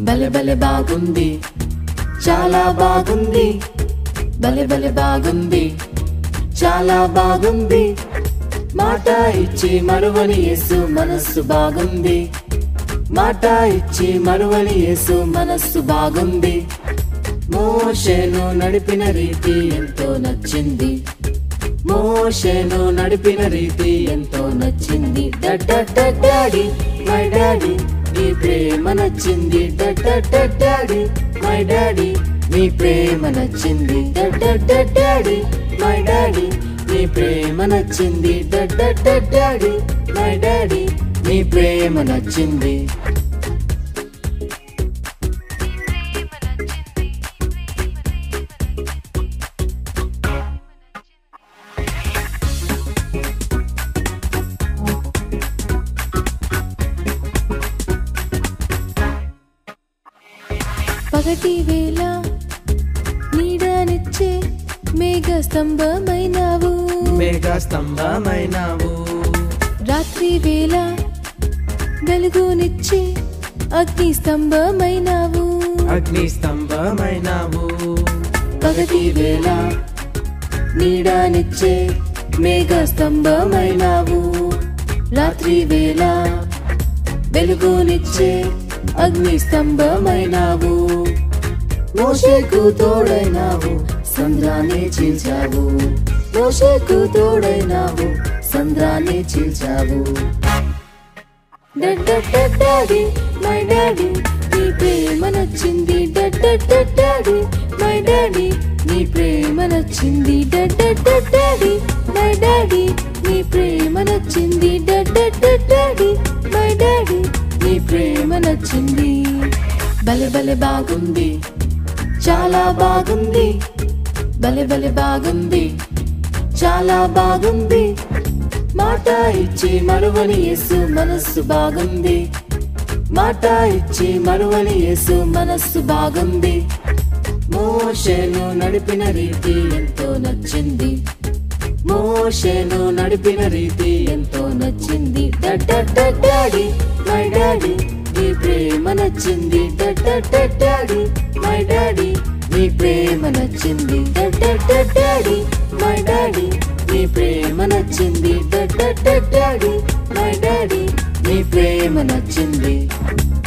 భలే భలే బాగుంది చాలా బాగుంది భలే భలే బాగుంది చాలా బాగుంది మాట ఇచ్చి మరువని యేసు మనస్సు బాగుంది మాట ఇచ్చి మరువని యేసు మనస్సు బాగుంది మోషేను నడిపిన రీతి ఎంతో నచ్చింది మోషేను నడిపిన రీతి ఎంతో నచ్చింది డాడీ మై డాడీ నీ ప్రేమ నచ్చింది డాడీ మై డాడీ నీ ప్రేమ నచ్చింది డాడీ మై డాడీ నీ ప్రేమ నచ్చింది డాడీ మై డాడీ నీ ప్రేమ నచ్చింది పగటి వేళ నీడనిచ్చే మేఘ స్తంభమైనావు మేఘ స్తంభమైనావు రాత్రి వేళ వెలుగునిచ్చే అగ్ని స్తంభమైనావు అగ్ని స్తంభమైనావు పగటి వేళ నీడనిచ్చే మేఘ స్తంభమైనావు రాత్రి వేళ వెలుగునిచ్చే అగ్ని స్తంభమైనావు మోషేకు తోడైనావు సంద్రాన్ని చీల్చావు మోషేకు తోడైనావు సంద్రాన్ని చీల్చావు డాడీ మై డాడీ నీ ప్రేమ నచ్చింది డాడీ మై డాడీ నీ ప్రేమ నచ్చింది డాడీ మై డాడీ నీ ప్రేమ నచ్చింది డాడీ మై డాడీ నీ ప్రేమ నచ్చింది భలే భలే బాగుంది చాలా బాగుంది భలే భలే బాగుంది చాలా బాగుంది మాట ఇచ్చి మరువని యేసు మనస్సు బాగుంది మాట ఇచ్చి మరువని యేసు మనస్సు బాగుంది మోషేను నడిపిన రీతి ఎంతో నచ్చింది మోషేను నడిపిన రీతి ఎంతో నచ్చింది డాడీ మై డాడీ నీ ప్రేమ నచ్చింది డాడీ మై డాడీ నీ ప్రేమ నచ్చింది డాడీ మై డాడీ నీ ప్రేమ నచ్చింది డాడీ మై డాడీ నీ ప్రేమ నచ్చింది